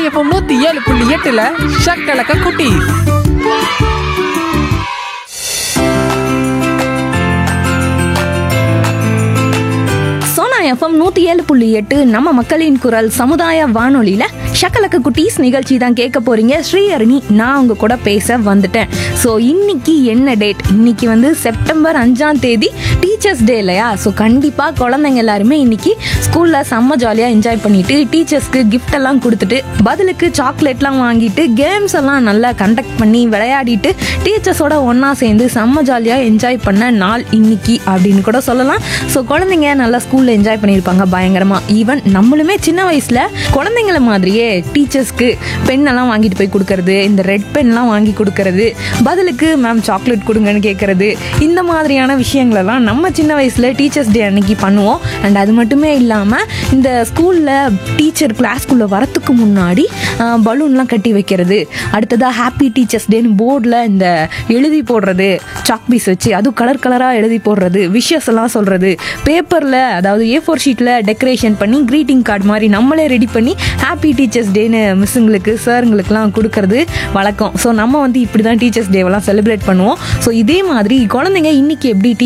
FM நூத்தி ஏழு புள்ளி எட்டுல ஷக்கலக்க குட்டி சோனா எஃப்எம் நூத்தி ஏழு புள்ளி எட்டு நம்ம மக்களின் குரல் சமுதாய வானொலியில ஷக்கலக்க குட்டீஸ் நிகழ்ச்சி தான் கேட்க போறீங்க ஸ்ரீஹரணி நான் உங்க கூட பேச வந்துட்டேன் ஸோ இன்னைக்கு என்ன டேட் இன்னைக்கு வந்து செப்டம்பர் அஞ்சாம் தேதி டீச்சர்ஸ் டே இல்லையா ஸோ கண்டிப்பா குழந்தைங்க எல்லாருமே இன்னைக்கு ஸ்கூல்ல செம்ம ஜாலியா என்ஜாய் பண்ணிட்டு டீச்சர்ஸ்க்கு கிஃப்ட் எல்லாம் கொடுத்துட்டு பதிலுக்கு சாக்லேட்லாம் வாங்கிட்டு கேம்ஸ் எல்லாம் நல்லா கண்டக்ட் பண்ணி விளையாடிட்டு டீச்சர்ஸோட ஒண்ணா சேர்ந்து செம்ம ஜாலியா என்ஜாய் பண்ண நாள் இன்னைக்கு அப்படின்னு கூட சொல்லலாம் ஸோ குழந்தைங்க நல்லா ஸ்கூல்ல என்ஜாய் பண்ணியிருப்பாங்க பயங்கரமா ஈவன் நம்மளுமே சின்ன வயசுல குழந்தைங்கள மாதிரியே டீச்சர்ஸ்க்கு பென் எல்லாம் வாங்கிட்டு போய் கொடுக்கறது இந்த ரெட் பென்லாம் வாங்கி கொடுக்கறது பதிலுக்கு மேம் சாக்லேட் கொடுங்கன்னு கேட்கறது இந்த மாதிரியான விஷயங்களெல்லாம் நம்ம சின்ன வயசுல டீச்சர்ஸ் டே அன்னைக்கு பண்ணுவோம் அண்ட் அது மட்டுமே இல்லாமல் இந்த ஸ்கூல்ல டீச்சர் கிளாஸ்க்குள்ள வரத்துக்கு முன்னாடி பலூன்லாம் கட்டி வைக்கிறது அடுத்ததா ஹாப்பி டீச்சர்ஸ் டேன்னு போர்டில் இந்த எழுதி போடுறது சாக் பீஸ் வச்சு அதுவும் கலர் கலராக எழுதி போடுறது விஷஸ் எல்லாம் சொல்றது பேப்பரில் அதாவது ஏ ஃபோர் ஷீட்டில் டெக்கரேஷன் பண்ணி க்ரீட்டிங் கார்டு மாதிரி நம்மளே ரெடி பண்ணி ஹாப்பி டீச்சர்ஸ் டேன்னு மிஸ்ஸுங்களுக்கு சாருங்களுக்குலாம் கொடுக்கறது வழக்கம் ஸோ நம்ம வந்து இப்படி தான் டீச்சர்ஸ் டேவெல்லாம் செலிப்ரேட் பண்ணுவோம் ஸோ இதே மாதிரி குழந்தைங்க இன்னைக்கு எப்படி